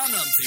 ஆனந்தி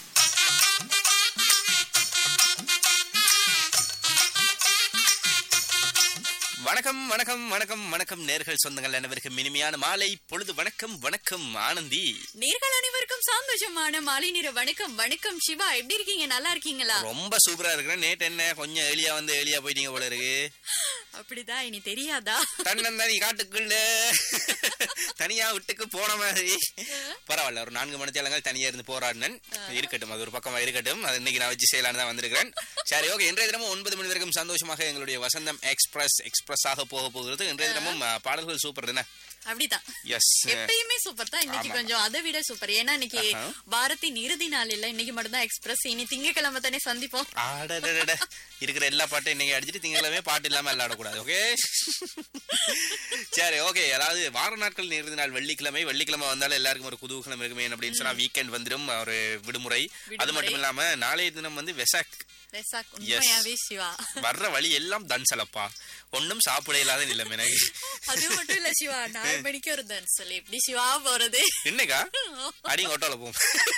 வணக்கம் வணக்கம் வணக்கம் வணக்கம் நேர்கள் சொந்தங்கள் அனைவருக்கும் இனிமையான மாலை பொழுது வணக்கம் வணக்கம் ஆனந்தி நேர்கள் அனைவருக்கும் சந்தோஷமான மாலை நேர வணக்கம் வணக்கம் சிவா எப்படி இருக்கீங்க நல்லா இருக்கீங்களா ரொம்ப சூப்பரா இருக்கிறேன் நேத்து என்ன கொஞ்சம் எளியா வந்து எளியா போயிட்டீங்க போல இருக்கு அப்படிதான் இனி தெரியாதா தன்னந்தனி காட்டுக்குள்ள தனியா விட்டுக்கு போன மாதிரி பரவாயில்ல ஒரு நான்கு மணித்தேலங்கள் தனியா இருந்து போராடினேன் இருக்கட்டும் அது ஒரு பக்கமா இருக்கட்டும் அது இன்னைக்கு நான் வச்சு செய்யலான்னு தான் வந்திருக்கிறேன் சரி ஓகே இன்றைய தினமும் ஒன்பது மணி வரைக்கும் சந்தோஷமாக எங்களுடைய வசந்தம் எக்ஸ்பிரஸ் எக்ஸ்பிரஸ் ஆக போக போகிறது இன்றைய தினமும் அஹ், பாடல்கள் சூப்பர் தானே அப்படிதான் எஸ் எப்பயுமே சூப்பர் தான் இன்னைக்கு ஆமா. கொஞ்சம் அதை விட சூப்பர் ஏன்னா இன்னைக்கு ஆஹா. வாரத்தின் இறுதி நாள் இல்ல இன்னைக்கு மட்டும் தான் எக்ஸ்பிரஸ் இனி திங்கக்கிழமை தானே சந்திப்போம் ஆடடடட. இருக்கிற எல்லா பாட்டையும் இன்னைக்கு அடிச்சுட்டு திங்களமே பாட்டு இல்லாம விளையாடக்கூடாது ஓகே சரி ஓகே அதாவது வார நாட்கள் இறுதி நாள் வெள்ளிக்கிழமை வெள்ளிக்கிழமை வந்தாலும் எல்லாருக்கும் ஒரு குதூகலம் இருக்குமே அப்படின்னு சொன்னா வீக்கெண்ட் வந்துடும் ஒரு விடுமுறை அது விடுமுறை. மட்டும் இல்லாம நாளைய தினம் வந்து வெசாக் ரெசாக் உண்மையாவே சிவா வர்ற வழி எல்லாம் தன்சலப்பா ஒன்னும் சாப்பிட இல்லாத நிலைமை எனக்கு அது மட்டும் இல்ல சிவா நாலு மணிக்கு ஒரு தான் சொல்லி எப்படி சிவா போறது என்னக்கா அடிங்க ஓட்டோல போம்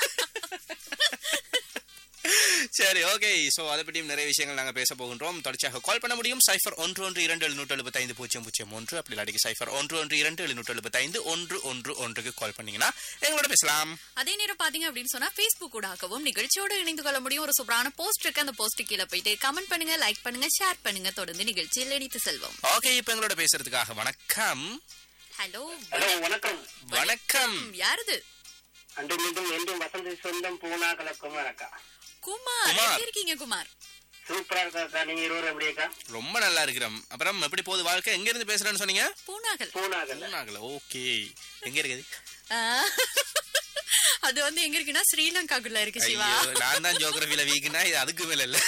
சரி ஓகே சோ அதை பற்றியும் நிறைய விஷயங்கள் நாங்க பேச போகின்றோம் தொடர்ச்சியாக கால் பண்ண முடியும் சைஃபர் ஒன்று ஒன்று இரண்டு எழுநூற்று எழுபத்தைந்து பூஜ்ஜியம் பூஜ்ஜியம் ஒன்று அப்படி இல்லாட்டி சைஃபர் ஒன்று ஒன்று இரண்டு எழுநூற்று எழுபத்தைந்து ஒன்று ஒன்று ஒன்றுக்கு கால் பண்ணீங்கன்னா எங்களோட பேசலாம் அதே நேரம் பாத்தீங்க அப்படின்னு சொன்னா Facebook ஊடாகவும் நிகழ்ச்சியோட இணைந்து கொள்ள முடியும் ஒரு சூப்பரான போஸ்ட் இருக்கு அந்த போஸ்ட் கீழே போயிட்டு கமெண்ட் பண்ணுங்க லைக் பண்ணுங்க ஷேர் பண்ணுங்க தொடர்ந்து நிகழ்ச்சியில் இணைத்து செல்வோம் ஓகே இப்போ எங்களோட பேசுறதுக்காக வணக்கம் ஹலோ ஹலோ வணக்கம் வணக்கம் யாருது அன்று மீண்டும் என்றும் வசந்தி சொந்தம் பூனா கலக்குமார் அக்கா குமார் குமார். எப்படி இருக்கீங்க குமார் சூப்பரா இருக்கா அக்கா நீங்க இருவரும் எப்படி அக்கா ரொம்ப நல்லா இருக்கிறோம் அப்புறம் எப்படி போகுது வாழ்க்கை எங்க இருந்து பேசுறேன்னு சொன்னீங்க பூனாகல் பூனாகல் பூனாகல ஓகே எங்க இருக்குது ஆ, அது வந்து எங்க இருக்குன்னா ஸ்ரீலங்காக்குள்ள இருக்கு சிவா ஐயோ, நான் தான் ஜியோகிராஃபில வீக்குனா இது அதுக்கு மேல இல்ல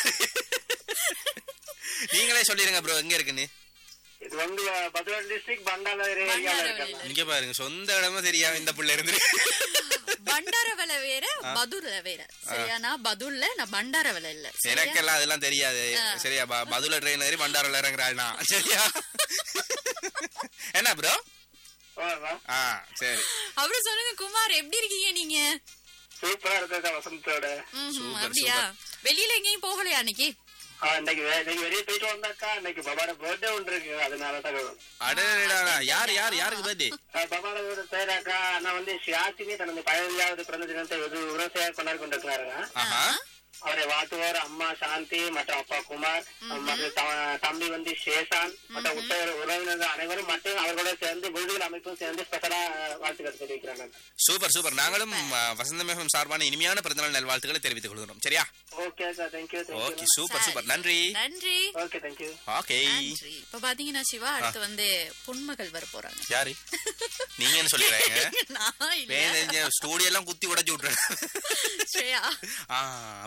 நீங்களே சொல்லிருங்க ப்ரோ எங்க இருக்குன்னு இது வந்து பத்ராஜ் டிஸ்ட்ரிக்ட் பண்டால ஏரியால பண்டாரவளையில இருக்கா இங்க பாருங்க சொந்த இடமும் தெரியாம இந்த புள்ள இருந்து பண்டாரவலை வேற பதுல வேற சரியா நான் பதுல்ல நான் பண்டாரவலை இல்ல சரியா எனக்கெல்லாம் அதெல்லாம் தெரியாது சரியா ப- பதுல ட்ரெயின் ஏறி பண்டாரில் இறங்குறாள் நான் சரியா என்ன ப்ரோ வா, வா. ஆ சரி அப்புறம் சொல்லுங்க குமார் எப்படி இருக்கீங்க நீங்க சூப்பரா இருக்கா வசந்தோட ம்ஹும், சூப்பர், அப்படியா வெளியில எங்கேயும் போகலையா அன்னைக்கு ஆ, இன்னைக்கு வே- இன்னைக்கு வெளியே போயிட்டு வந்தாக்கா இன்னைக்கு பபாட பர்த்டே ஒன்று இருக்கு அதனால தான் அடடா யார் யார் யாருக்கு பர்த்டே பபாட பேராக்கா நான் வந்து ஷியாசினி தனது பதினஞ்சாவது பிறந்த தினத்தை வெகு விமர்சையாக கொண்டாடி கொண்டிருக்கிறாருங்க ஆஹா அவரை வாழ்த்துவார் அம்மா சாந்தி மற்றும் அப்பா குமார் மற்றும் த- தம்பி வந்து சேஷான் மற்றும் உற்ற உறவினர்கள் அனைவரும் மற்றும் அவர்களோட சேர்ந்து விருதுகள் அமைப்பும் சேர்ந்து ஸ்பெஷலா வாழ்த்துக்கள் தெரிவிக்கிறாங்க சூப்பர் சூப்பர் நாங்களும் ஆ, வசந்தமேகம் சார்பான இனிமையான பிறந்தநாள் நல்வாழ்த்துக்களை தெரிவித்துக் கொள்கிறோம் சரியா okay sir thank you okay thank you super super நன்றி நன்றி ஓகே தேங்க்யூ ஓகே நன்றி இப்ப பாத்தீங்கன்னா சிவா அடுத்து வந்து பொன்மகள் வர போறாங்க யாரு நீங்கன்னு சொல்லிடுறீங்க நான் இல்ல ஸ்டூடியோ எல்லாம் குத்தி உடைச்சு விட்டுறேன் ஸ்ரேயா ஆ